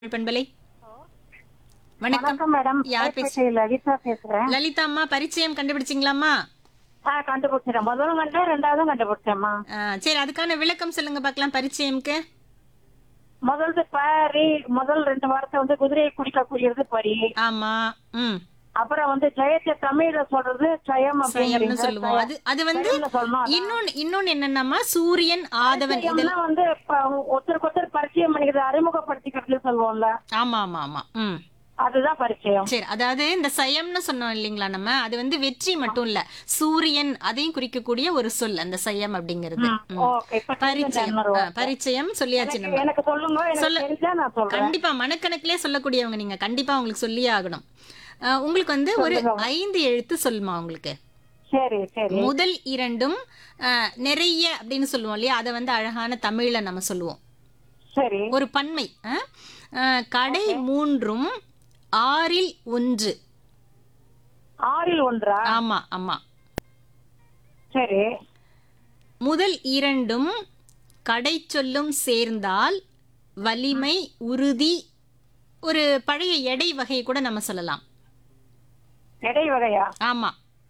பண்பலை வணக்கம் வணக்கம் மேடம் யார் பேச பேசுறேன் லலிதா பேசுறேன் லலிதா அம்மா பரிச்சயம் கண்டுபிடிச்சிங்களாம்மா ஆ கண்டுபிடிச்சிட்டேன் முதலும் கண்டேன் ரெண்டாவதும் கண்டுபிடிச்சேம்மா ஆ, சரி அதுக்கான விளக்கம் சொல்லுங்க பார்க்கலாம் பரிச்சயம்க்கு முதல்து பரி முதல் ரெண்டு வார்த்தை வந்து குதிரையை குடிக்கக்கூடியது பரி ஆமா ம் அப்புறம் வந்து ஜெயத்தை தமிழ்ல சொல்றது ஜெயம் சயம்னு அப்படிங்கிறீங்க சொல்லுவோம் அது அது வந்து ஜெயம்னு சொல்லணும் இன்னொன்னு இன்னொன்னு என்னன்னாமா சூரியன் ஆதவன் இதில் ஜெயம்னா வந்து ப- ஒருத்தருக்கு ஒருத்தர் பரிச்சயம் பண்ணிக்கிறது அறிமுகப்படுத்திக்கிறது சொல்லுவோம்ல ஆமா ஆமா ஆமா ம் அதுதான் பரிச்சயம் சரி அதாவது இந்த சயம்னு சொன்னோம் இல்லைங்களா நம்ம அது வந்து வெற்றி மட்டும் இல்ல சூரியன் அதையும் குறிக்கக்கூடிய ஒரு சொல் அந்த சயம் அப்படிங்கிறது ம். ஓகே இப்ப பரிச்சயம் இன்னொரு ஆ, வார்த்தை. பரிச்சயம் சொல்லியாச்சு நம்ம எனக்கு சொல்லுங்க எனக்கு தெரிஞ்சா நான் சொல்றேன் கண்டிப்பா மனக்கணக்கிலே சொல்லக்கூடியவங்க நீங்க கண்டிப்பா உங்களுக்கு சொல்லியே ஆகணும் ஆ, உங்களுக்கு வந்து ஒரு ஐந்து எழுத்து சொல்லுமா உங்களுக்கு சரி சரி முதல் இரண்டும் ஆ, நிறைய அப்படின்னு சொல்லுவோம் இல்லையா அதை வந்து அழகான தமிழ்ல நம்ம சொல்லுவோம் சரி ஒரு பன்மை ஆ? ஆ, கடை மூன்றும் ஆறில் ஒன்று ஆறில் ஒன்றா ஆமா ஆமா சரி முதல் இரண்டும் கடை சொல்லும் சேர்ந்தால் வலிமை உறுதி ஒரு பழைய எடை வகையை கூட நம்ம சொல்லலாம் இடை வகையா ஆமா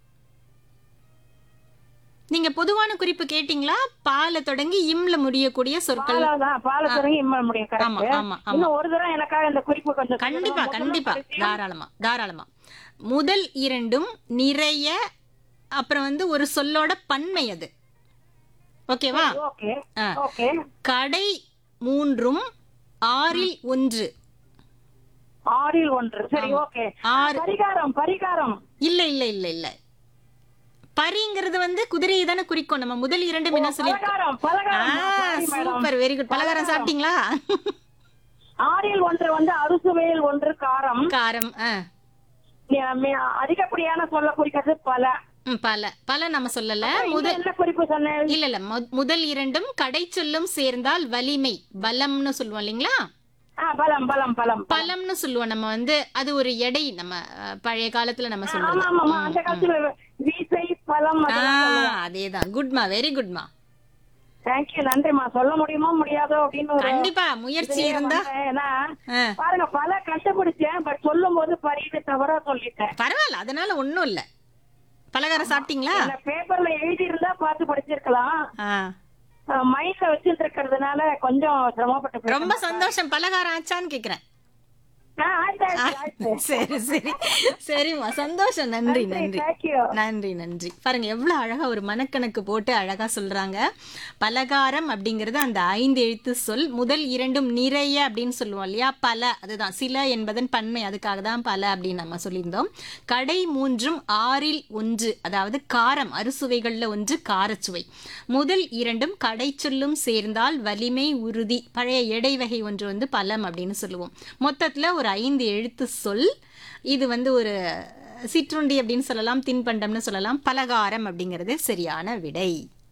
நீங்க பொதுவான குறிப்பு கேட்டீங்களா பால தொடங்கி இம்ல முடியக்கூடிய சொற்கள் பாலாதான் பால தொடங்கி இம்ம முடியும் ஆமா கரெக்ட் ஆமா ஆமா இன்னும் ஒரு தடவை எனக்காக இந்த குறிப்பு கொஞ்சம் கண்டிப்பா கண்டிப்பா தாராளமா தாராளமா முதல் இரண்டும் நிறைய அப்புறம் வந்து ஒரு சொல்லோட பன்மை அது ஓகேவா ஓகே ஆ. ஓகே கடை மூன்றும் ஆறில் ஒன்று ஆறில் ஒன்று சரி ஓகே ஆறு பரிகாரம் பரிகாரம் இல்ல இல்ல இல்ல இல்ல பரிங்கிறது வந்து குதிரையை தானே குறிக்கும் நம்ம முதல் இரண்டும் என்ன சொல்லி பலகாரம் பலகாரம் சூப்பர் வெரி குட் பலகாரம் சாப்பிட்டீங்களா ஆறில் ஒன்று வந்து அறுசுவையில் ஒன்று காரம் காரம் ஆ. மி- மி- அதிகப்படியான சொல்ல குறிக்கிறது பல ம், பல பல நம்ம சொல்லல இன்னும் முதல் என்ன குறிப்பு சொன்னேன் இல்ல இல்ல மு- முதல் இரண்டும் கடை சொல்லும் சேர்ந்தால் வலிமை பலம்னு சொல்லுவோம் இல்லைங்களா ஆ, பலம் பலம் பலம் பலம்னு சொல்லுவோம் நம்ம வந்து அது ஒரு எடை நம்ம அஹ், பழைய காலத்துல நம்ம ஆமா சொல்றது ஆமா ஆமா அந்த காலத்துல வீசை பலம் ஆ, அதேதான் குட்மா வெரி குட்மா தேங்க்யூ நன்றிம்மா சொல்ல முடியுமோ முடியாதோ அப்படின்னு ஒரு கண்டிப்பா முயற்சி இதுலயே இருந்தா வந்தேன். ஏன்னா ஆ, பாருங்க பல கண்டுபிடிச்சேன் பட் சொல்லும் போது பரிவு தவறா சொல்லிட்டேன் பரவாயில்ல அதனால ஒண்ணும் இல்ல பலகாரம் சாப்பிட்டீங்களா இந்த பேப்பர்ல எழுதி இருந்தா பார்த்து படிச்சிருக்கலாம் ஆ, மைண்ட்ல வச்சுட்டு இருக்கிறதுனால கொஞ்சம் சிரமப்பட்டு போயிட்டேன். ரொம்ப சந்தோஷம் பலகாரம் ஆச்சான்னு கேக்குறேன் ஆ, ஆயிடுச்சு, ஆயிடுச்சு, ஆயிடுச்சு. சரி சரி சரிம்மா சந்தோஷம் நன்றி நன்றி Thank you. நன்றி நன்றி பாருங்க எவ்வளவு அழகா ஒரு மனக்கணக்கு போட்டு அழகா சொல்றாங்க பலகாரம் அப்படிங்கிறது அந்த ஐந்து எழுத்து சொல் முதல் இரண்டும் நிறைய அப்படின்னு சொல்லுவோம் இல்லையா பல அதுதான் சில என்பதன் பன்மை அதுக்காக தான் பல அப்படின்னு நம்ம சொல்லியிருந்தோம் கடை மூன்றும் ஆறில் ஒன்று அதாவது காரம் அறுசுவைகள்ல ஒன்று காரச்சுவை முதல் இரண்டும் கடை சொல்லும் சேர்ந்தால் வலிமை உறுதி பழைய எடை வகை ஒன்று வந்து பலம் அப்படின்னு சொல்லுவோம் மொத்தத்துல ஒரு ஐந்து எழுத்து சொல் இது வந்து ஒரு சிற்றுண்டி அப்படின்னு சொல்லலாம் தின்பண்டம்னு சொல்லலாம் பலகாரம் அப்படிங்கிறது சரியான விடை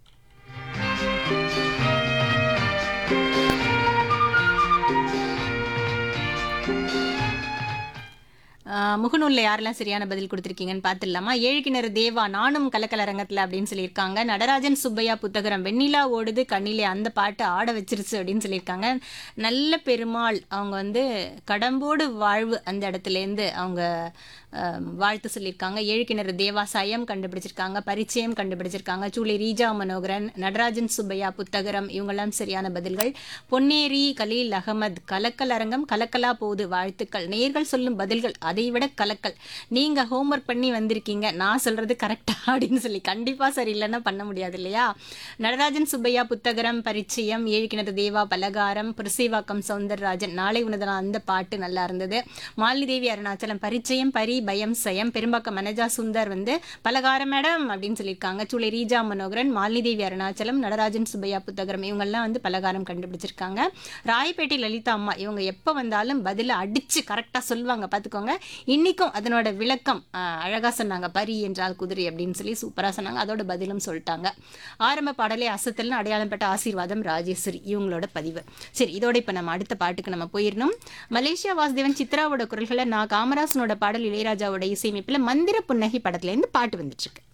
ஆஹ் முகநூல்ல யாரெல்லாம் சரியான பதில் கொடுத்துருக்கீங்கன்னு பார்த்துடலாமா ஏழு கிணறு தேவா நானும் கலக்கலரங்கத்துல அப்படின்னு சொல்லியிருக்காங்க நடராஜன் சுப்பையா புத்தகரம் வெண்ணிலா ஓடுது கண்ணிலே அந்த பாட்டு ஆட வச்சிருச்சு அப்படின்னு சொல்லியிருக்காங்க நல்ல பெருமாள் அவங்க வந்து கடம்போடு வாழ்வு அந்த இடத்துலேருந்து அவங்க ஆஹ், வாழ்த்து சொல்லியிருக்காங்க ஏழு கிணறு தேவா சயம் கண்டுபிடிச்சிருக்காங்க பரிச்சயம் கண்டுபிடிச்சிருக்காங்க சூளை ரீஜா மனோகரன் நடராஜன் சுப்பையா புத்தகரம் இவங்கெல்லாம் சரியான பதில்கள் பொன்னேரி கலீல் அகமது கலக்கல் அரங்கம் கலக்கலா போகுது வாழ்த்துக்கள் நேர்கள் சொல்லும் பதில்கள் அதை விட கலக்கல் நீங்க ஹோம்ஒர்க் பண்ணி வந்திருக்கீங்க நான் சொல்றது கரெக்டா அப்படின்னு சொல்லி கண்டிப்பா சரி இல்லைன்னா பண்ண முடியாது இல்லையா நடராஜன் சுப்பையா புத்தகரம் பரிச்சயம் ஏழு கிணறு தேவா பலகாரம் புரசேவாக்கம் சௌந்தரராஜன் நாளை உனதனா அந்த பாட்டு நல்லா இருந்தது மாலினி தேவி அருணாச்சலம் பரிச்சயம் பரி பயம் சயம் பெரும்பாக்கம் மனஜா சுந்தர் வந்து பலகாரம் மேடம் அப்படின்னு சொல்லியிருக்காங்க சூளை ரீஜா மனோகரன் மாலினி தேவி அருணாச்சலம் நடராஜன் சுப்பையா புத்தகரம் இவங்கெல்லாம் வந்து பலகாரம் கண்டுபிடிச்சிருக்காங்க ராயப்பேட்டை லலிதா அம்மா இவங்க எப்போ வந்தாலும் பதில அடிச்சு கரெக்டாக சொல்லுவாங்க பார்த்துக்கோங்க இன்னைக்கும் அதனோட விளக்கம் ஆஹ், அழகா சொன்னாங்க பரி என்றால் குதிரை அப்படின்னு சொல்லி சூப்பராக சொன்னாங்க அதோட பதிலும் சொல்லிட்டாங்க ஆரம்ப பாடலே அசத்தல்னு அடையாளம் பெற்ற ஆசீர்வாதம் ராஜேஸ்வரி இவங்களோட பதிவு சரி இதோட இப்போ நம்ம அடுத்த பாட்டுக்கு நம்ம போயிடணும் மலேசியா வாசுதேவன் சித்ராவோட குரல்களை நான் காமராசனோட பாடல் இளையராஜாவோட இசையமைப்பில் மந்திர புன்னகை படத்துலேருந்து பாட்டு வந்துட்டு இருக்கு